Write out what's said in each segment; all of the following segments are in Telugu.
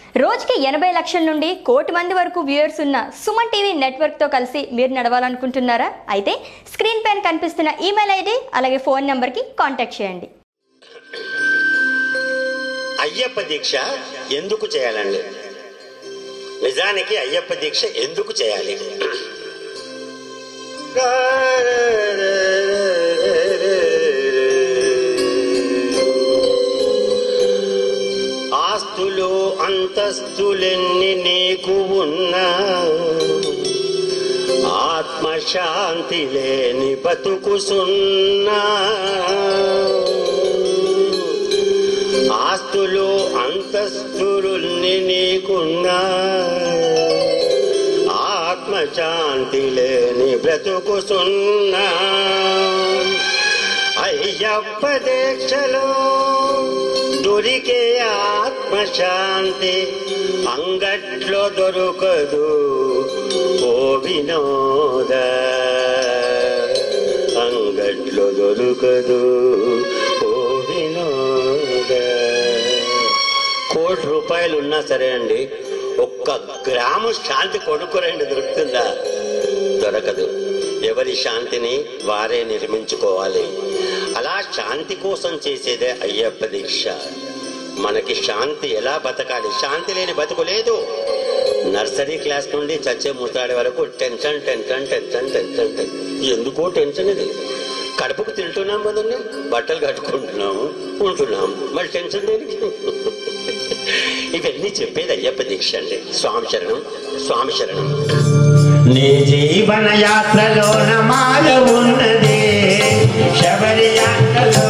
రోజుకి ఎనభై లక్షల నుండి కోటి మంది వరకు వ్యూయర్స్ ఉన్న సుమన్ టీవీ నెట్వర్క్తో కలిసి మీరు నడవాలనుకుంటున్నారా అయితే స్క్రీన్ పైన కనిపిస్తున్న ఈమెయిల్ ఐడి అలాగే ఫోన్ నెంబర్కి కాంటాక్ట్ చేయండి అయ్యప్ప దీక్ష ఎందుకు చేయాలండి నిజానికి అయ్యప్ప దీక్ష ఎందుకు చేయాలి ఆస్తులు అంతస్తులెన్ని నీకు ఉన్నా ఆత్మశాంతి లేని బతుకు సున్నా ఆస్తులు అంతస్తులున్ని నీకున్నా ఆత్మశాంతి లేని బ్రతుకు సున్నా అయ్యప్ప దీక్షలో దొరికే ఆత్మశాంతి అంగట్లో దొరకదు ఓ వినోద అంగట్లో దొరకదు ఓ వినోద కోటి రూపాయలు ఉన్నా సరే అండి ఒక్క గ్రాము శాంతి కొనుక్కోరండి దొరుకుతుందా దొరకదు ఎవరి శాంతిని వారే నిర్మించుకోవాలి అలా శాంతి కోసం చేసేదే అయ్యప్ప దీక్ష మనకి శాంతి ఎలా బతకాలి శాంతి లేని బతుకు లేదు నర్సరీ క్లాస్ నుండి చచ్చే ముసాడే వరకు tension tension tension tension tension ఎందుకో టెన్షన్ ఇది కడుపుకు తింటున్నాం కదండి బట్టలు కట్టుకుంటున్నాము ఉంటున్నాం మళ్ళీ టెన్షన్ దేనికి ఇవన్నీ చెప్పేది అయ్యప్ప దీక్ష అండి స్వామి శరణం స్వామి శరణం నీ జీవన యాత్రలోన మాయ ఉన్నది శబరి యాత్రలో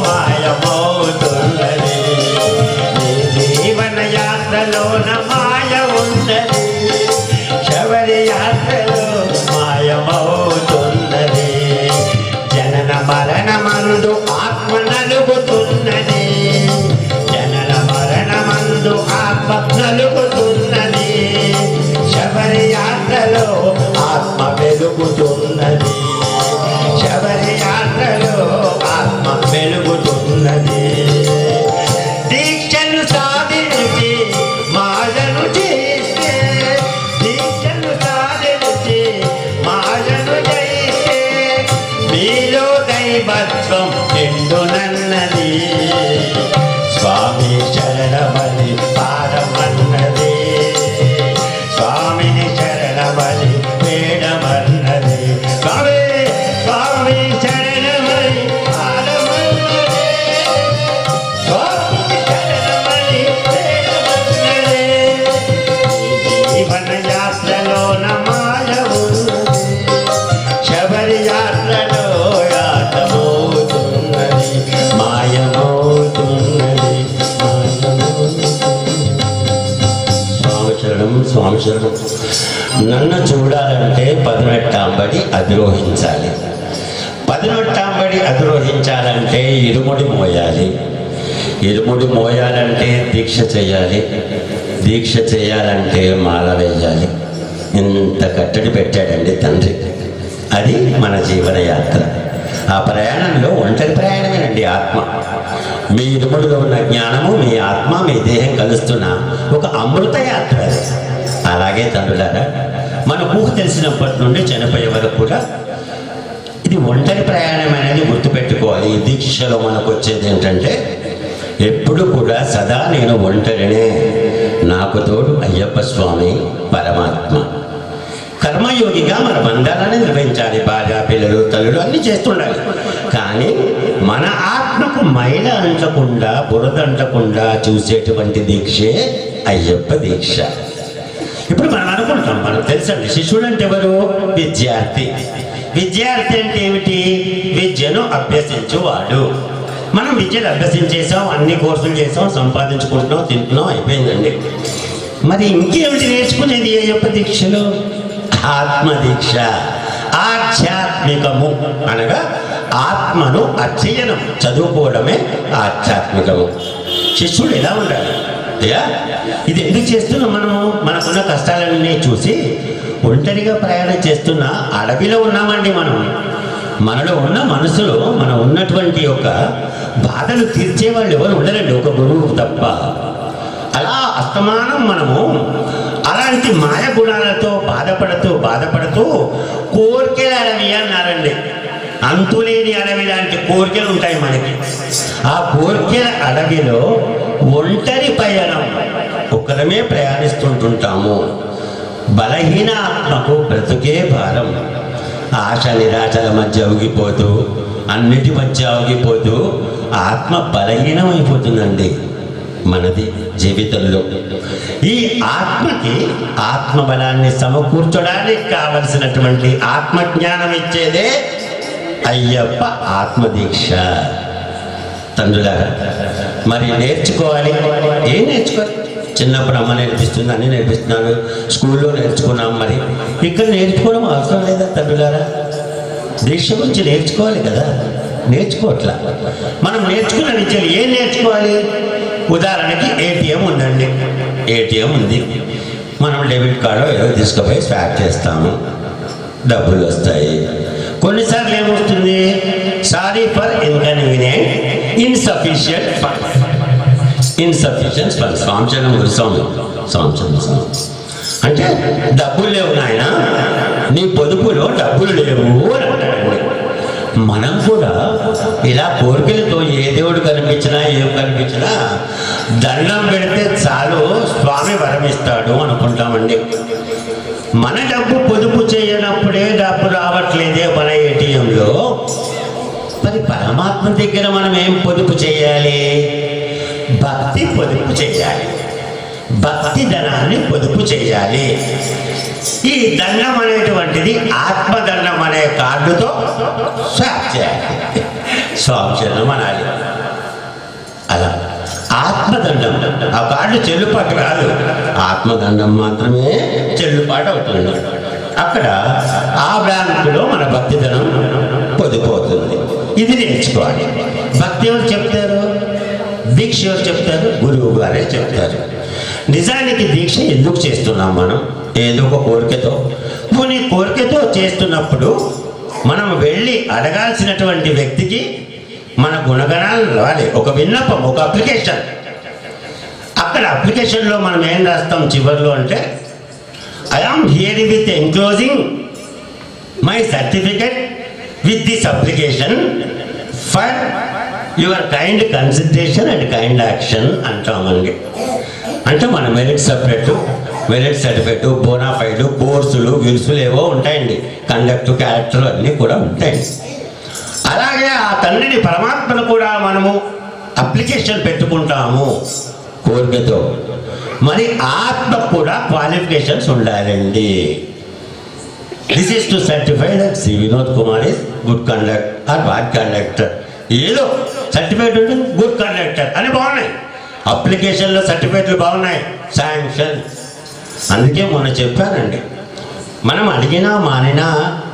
మాయమవుతున్నది నీ జీవన యాత్రలోన మాయ ఉన్నది శబరి యాత్రలో మాయమవుతున్నది జనన మరణ మందు ఆత్మ నలుగుతున్నది జనన మరణ మందు ఆత్మ నలుగుతున్నది శబరి యాత్రలో ఆత్మ వెలుగుతున్నది శబరి యాత్రలో ఆత్మ వెలుగుతున్నది దీక్షను సాధించి మాయను చేస్తే దీక్షను సాధించి మాయను చేస్తే మీలో దైవత్వం నిండునన్నది స్వామి శరణమని పారమన్నది స్వామిని శరణమని వేడమన్నది స్వామి స్వామి శరణమని పారమన్నది స్వామిని శరణమని వేడమన్నది జీవన యాత్రలోన మాయ ఉన్నది శబరి యాత్రలో యాతమవుతున్నది మాయమవుతున్నది మాయమవుతున్నది. స్వామి శరణం స్వామి శరణం నన్ను చూడాలంటే పదినెట్టాంబడి అధిరోహించాలి పదినెట్టాంబడి అధిరోహించాలంటే ఇరుముడి మోయాలి ఇరుముడి మోయాలంటే దీక్ష చేయాలి దీక్ష చేయాలంటే మాల వేయాలి ఇంత కట్టడి పెట్టాడండి తండ్రి అది మన జీవన యాత్ర ఆ ప్రయాణంలో ఒంటరి ప్రయాణమేనండి ఆత్మ మీ ఇరుముడిలో ఉన్న జ్ఞానము మీ ఆత్మ మీ దేహం కలుస్తున్న ఒక అమృత యాత్ర అది. అలాగే తండ్రులారా మన ఊహ తెలిసినప్పటి నుండి చనిపోయే వరకు కూడా ఇది ఒంటరి ప్రయాణం అనేది గుర్తుపెట్టుకోవాలి ఈ దీక్షలో మనకు వచ్చేది ఏంటంటే ఎప్పుడు కూడా సదా నేను ఒంటరినే నాకు తోడు అయ్యప్ప స్వామి పరమాత్మ కర్మయోగిగా మన బంధాలను నిర్వహించాలి భార్య పిల్లలు తల్లులు అన్నీ చేస్తుండాలి కానీ మన ఆత్మకు మైల అంటకుండా బురద అంటకుండా చూసేటువంటి దీక్షే అయ్యప్ప దీక్ష ఇప్పుడు మనం అనుకుంటాం మనకు తెలుసండి శిష్యుడు అంటే ఎవరు విద్యార్థి విద్యార్థి అంటే ఏమిటి విద్యను అభ్యసించువాడు మనం విద్యను అభ్యసించేసాం అన్ని కోర్సులు చేసాం సంపాదించుకుంటున్నాం తింటున్నాం అయిపోయిందండి మరి ఇంకేమిటి నేర్చుకునేది అయ్యప్ప దీక్షలో ఆత్మదీక్ష ఆధ్యాత్మికము అనగా ఆత్మను అధ్యయనం చదువుకోవడమే ఆధ్యాత్మికము శిష్యుడు ఎలా ఉండాలి అయ్యా ఇది ఎందుకు చేస్తున్నాం మనము మనకున్న కష్టాలన్నీ చూసి ఒంటరిగా ప్రయాణం చేస్తున్న అడవిలో ఉన్నామండి మనం మనలో ఉన్న మనసులో మనం ఉన్నటువంటి యొక్క బాధలు తీర్చే వాళ్ళు ఎవరు ఉండరండి ఒక గురువు తప్ప అలా అస్తమానం మనము అలాంటి మాయ గుణాలతో బాధపడుతూ బాధపడుతూ కోరికల అడవి అన్నారండి అంతులేని అడవి లాంటి కోరికలు ఉంటాయి మనకి ఆ కోరికల అడవిలో ఒంటరి పయనం ఒక్కరమే ప్రయాణిస్తుంటుంటాము బలహీన ఆత్మకు బ్రతుకే భారం ఆశ నిరాశల మధ్య ఊగిపోతూ అన్నిటి మధ్య ఊగిపోతూ ఆత్మ బలహీనమైపోతుందండి మనది జీవితంలో ఈ ఆత్మకి ఆత్మ బలాన్ని సమకూర్చడానికి కావలసినటువంటి ఆత్మజ్ఞానం ఇచ్చేదే అయ్యప్ప ఆత్మదీక్ష తండ్రులారా మరి నేర్చుకోవాలి ఏం నేర్చుకోవాలి చిన్నప్పుడు అమ్మ నేర్పిస్తుంది అన్ని నేర్పిస్తున్నాను స్కూల్లో నేర్చుకున్నాం మరి ఇక్కడ నేర్చుకోవడం అవసరం లేదా తండ్రులారా దీక్ష గురించి నేర్చుకోవాలి కదా నేర్చుకోవట్లా మనం నేర్చుకున్న విద్యలు ఏం నేర్చుకోవాలి ఉదాహరణకి ఏటీఎం ఉందండి ఏటీఎం ఉంది మనం డెబిట్ కార్డు ఏదో తీసుకుపోయి స్వాప్ చేస్తాము డబ్బులు వస్తాయి కొన్నిసార్లు ఏమొస్తుంది sorry for inconvenient insufficient fund insufficiency fund సంవత్సరం గురిసాం సంవత్సరం అంటే డబ్బులు లేవు నాయన నీ పొదుపులో డబ్బులు లేవు అని అంటాడండి మనం కూడా ఇలా కోరికలతో ఏ దేవుడు కనిపించినా ఏం కనిపించినా దండం పెడితే చాలు స్వామి వరమిస్తాడు అనుకుంటామండి మన డబ్బు పొదుపు చేయనప్పుడే డబ్బు రావట్లేదే మన ఏటీఎంలో మరి పరమాత్మ దగ్గర మనం ఏం పొదుపు చేయాలి భక్తి పొదుపు చేయాలి భక్తి ధనాన్ని పొదుపు చేయాలి ఈ దండం అనేటువంటిది ఆత్మదండం అనే కార్డుతో స్వాప్ చేయాలి స్వాక్షరం అనాలి అలా ఆత్మదండం ఆ కార్డు చెల్లుబాటు కాదు ఆత్మదండం మాత్రమే చెల్లుబాటు అవుతుంది అక్కడ ఆ బ్యాంకులో మన భక్తిధనం పొదిపోతుంది ఇది నేర్చుకోవాలి భక్తి ఎవరు చెప్తారు దీక్ష ఎవరు చెప్తారు గురువు గారే చెప్తారు నిజానికి దీక్ష ఎందుకు చేస్తున్నాం మనం ఏదో ఒక కోరికతో పోనీ కోరికతో చేస్తున్నప్పుడు మనం వెళ్ళి అడగాల్సినటువంటి వ్యక్తికి మన గుణగణాలు రావాలి ఒక విన్నపం ఒక అప్లికేషన్ అక్కడ అప్లికేషన్లో మనం ఏం రాస్తాం చివరిలో అంటే I am here with enclosing my certificate with this application for your kind consideration and kind action అంటామండి అంటే మన merit separate merit certificate bonafide కోర్సులు విరుసులు ఏవో ఉంటాయండి కండక్ట్ క్యారెక్టర్ అన్నీ కూడా ఉంటాయండి అలాగే ఆ తండ్రిని పరమాత్మను కూడా మనము అప్లికేషన్ పెట్టుకుంటాము కోరికతో మరి ఆత్మ కూడా క్వాలిఫికేషన్స్ ఉండాలండి this is to certify that C Vinod Kumar is good conduct or bad conductor ఏదో సర్టిఫికేట్ ఉంటుంది గుడ్ కండక్టర్ అని బాగున్నాయి అప్లికేషన్లో సర్టిఫికేట్లు బాగున్నాయి శాంక్షన్ అందుకే మొన్న చెప్పానండి మనం అడిగినా మానినా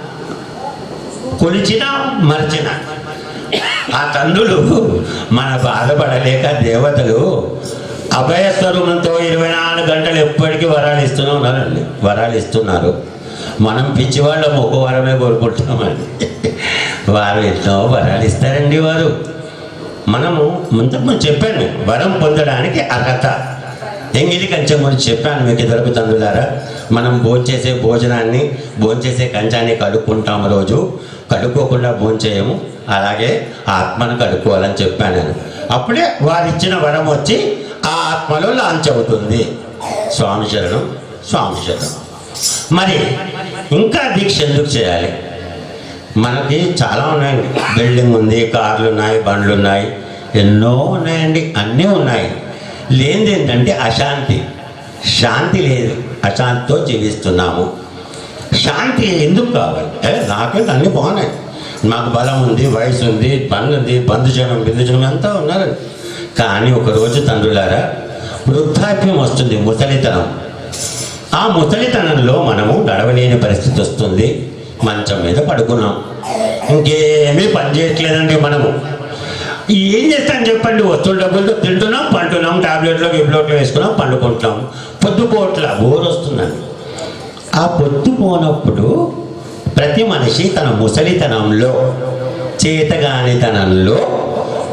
కొలిచినా మర్చినా ఆ తండ్రులు మన బాధపడలేక దేవతలు అభయస్వరూపంతో ఇరవై నాలుగు గంటలు ఎప్పటికీ వరాలు ఇస్తూనే ఉన్నారండి వరాలు ఇస్తున్నారు మనం పిచ్చివాళ్ళం ఒక వరమే కోరుకుంటామండి వారు ఎన్నో వరాలు ఇస్తారండి వారు మనము ముందు చెప్పాను వరం పొందడానికి అర్హత ఎంగిలి కంచెం గురించి చెప్పాను మీకు ఇద్దరు తండ్రులారా మనం భోంచేసే భోజనాన్ని భోంచేసే కంచాన్ని కడుక్కుంటాము రోజు కడుక్కోకుండా భోంచేయము అలాగే ఆత్మను కడుక్కోవాలని చెప్పాను నేను అప్పుడే వారు ఇచ్చిన వరం వచ్చి ఆ ఆత్మలో లాంచ్ అవుతుంది స్వామి శరణం స్వామి శరణం మరి ఇంకా దీక్ష ఎందుకు చేయాలి మనకి చాలా ఉన్నాయండి బిల్డింగ్ ఉంది కార్లు ఉన్నాయి బండ్లు ఉన్నాయి ఎన్నో ఉన్నాయండి అన్నీ ఉన్నాయి లేనిది ఏంటంటే అశాంతి శాంతి లేదు అశాంతితో జీవిస్తున్నాము శాంతి ఎందుకు కావాలి ఏ, నాకైతే అన్నీ బాగున్నాయి మాకు బలం ఉంది వయసు ఉంది పనులు ఉంది బంధుజనం బిందుజనం అంతా ఉన్నారు కానీ ఒక రోజు తండ్రులారా వృద్ధాప్యం వస్తుంది ముసలితనం ఆ ముసలితనంలో మనము నడవలేని పరిస్థితి వస్తుంది మంచం మీద పడుకున్నాం ఇంకేమీ పని చేయట్లేదండి మనము ఏం చేస్తాం చెప్పండి వస్తువుల డబ్బులతో తింటున్నాం పంటున్నాం టాబ్లెట్లో గిబ్లెట్లో వేసుకున్నాం పండుకుంటున్నాం పొద్దుపోట్ల బోర్ వస్తుందండి ఆ పొద్దుపోనప్పుడు ప్రతి మనిషి తన ముసలితనంలో చేతగానితనంలో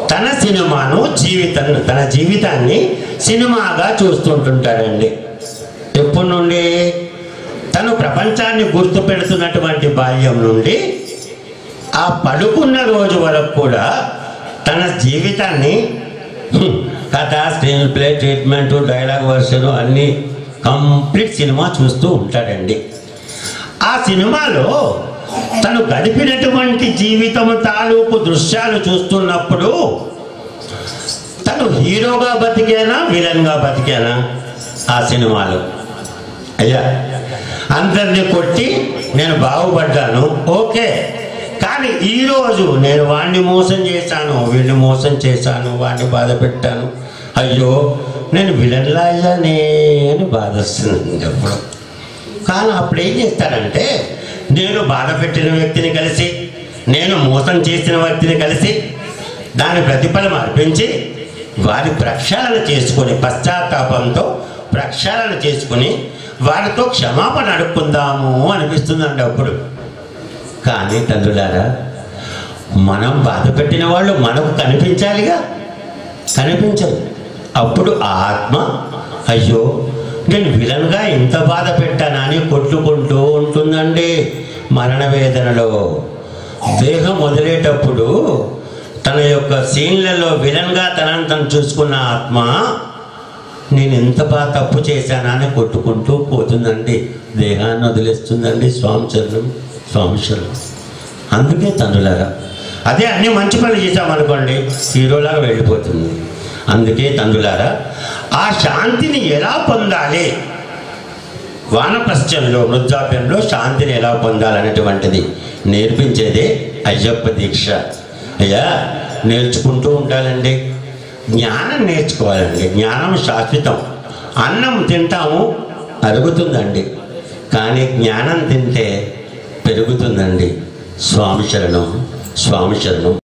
తన సినిమాను జీవితం తన జీవితాన్ని సినిమాగా చూస్తుంటుంటాడండి ఎప్పటి నుండి తను ప్రపంచాన్ని గుర్తు పెడుతున్నటువంటి బాల్యం నుండి ఆ పడుకున్న రోజు వరకు కూడా తన జీవితాన్ని హ్మ్, కథ screen play treatment dialogue version అన్నీ కంప్లీట్ సినిమా చూస్తూ ఉంటాడండి ఆ సినిమాలో తను గడిపినటువంటి జీవితం తాలూకు దృశ్యాలు చూస్తున్నప్పుడు తను హీరోగా బతికేనా విలన్గా బతికేనా ఆ సినిమాలో అయ్యా అందరినీ కొట్టి నేను బాగుపడ్డాను ఓకే కానీ ఈరోజు నేను వాడిని మోసం చేశాను వీడిని మోసం చేశాను వాడిని బాధ పెట్టాను అయ్యో నేను విలన్లా అయ్యానే అని బాధ వస్తుంది అప్పుడు కానీ అప్పుడు ఏం చేస్తాడంటే నేను బాధ పెట్టిన వ్యక్తిని కలిసి నేను మోసం చేసిన వ్యక్తిని కలిసి దాని ప్రతిఫలం అర్పించి వారి ప్రక్షాళన చేసుకొని పశ్చాత్తాపంతో ప్రక్షాళన చేసుకుని వారితో క్షమాపణ అడుక్కుందాము అనిపిస్తుందండి అప్పుడు కానీ తండ్రులారా మనం బాధ పెట్టిన వాళ్ళు మనకు కనిపించాలిగా కనిపించదు అప్పుడు ఆ ఆత్మ అయ్యో నేను విలన్గా ఇంత బాధ పెట్టానా అని కొట్టుకుంటూ ఉంటుందండి మరణ వేదనలో దేహం వదిలేటప్పుడు తన యొక్క సీన్లలో విలన్గా తనని తను చూసుకున్న ఆత్మ నేను ఎంత బాగా తప్పు చేశానా అని కొట్టుకుంటూ పోతుందండి దేహాన్ని వదిలేస్తుందండి స్వామి చరణం స్వామి శరణం అందుకే తండ్రులారా అదే అన్ని మంచి పనులు చేశామనుకోండి హీరోలాగా వెళ్ళిపోతుంది అందుకే తండ్రులారా ఆ శాంతిని ఎలా పొందాలి వానప్రస్థంలో వృద్ధాప్యంలో శాంతిని ఎలా పొందాలనేటువంటిది నేర్పించేదే అయ్యప్ప దీక్ష అయ్యా నేర్చుకుంటూ ఉండాలండి జ్ఞానం నేర్చుకోవాలండి జ్ఞానం శాశ్వతం అన్నం తింటాము అరుగుతుందండి కానీ జ్ఞానం తింటే పెరుగుతుందండి స్వామి శరణం స్వామి శరణం